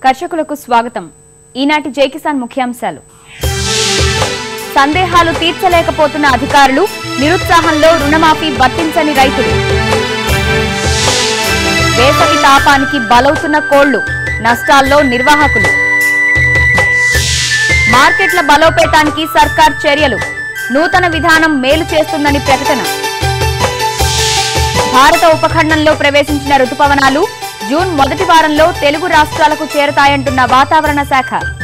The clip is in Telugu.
కర్షకులకు స్వాగతం ఈనాటి జై కిసాన్ ముఖ్యాంశాలు సందేహాలు తీర్చలేకపోతున్న అధికారులు నిరుత్సాహంలో రుణమాఫీ వర్తించని రైతులు వేసవి తాపానికి బలవుతున్న కోళ్లు నష్టాల్లో నిర్వాహకులు మార్కెట్ల బలోపేతానికి సర్కార్ చర్యలు నూతన విధానం మేలు చేస్తుందని ప్రకటన భారత ఉపఖండంలో ప్రవేశించిన రుతుపవనాలు జూన్ మొదటి వారంలో తెలుగు రాష్ట్రాలకు చేరతాయంటున్న వాతావరణ శాఖ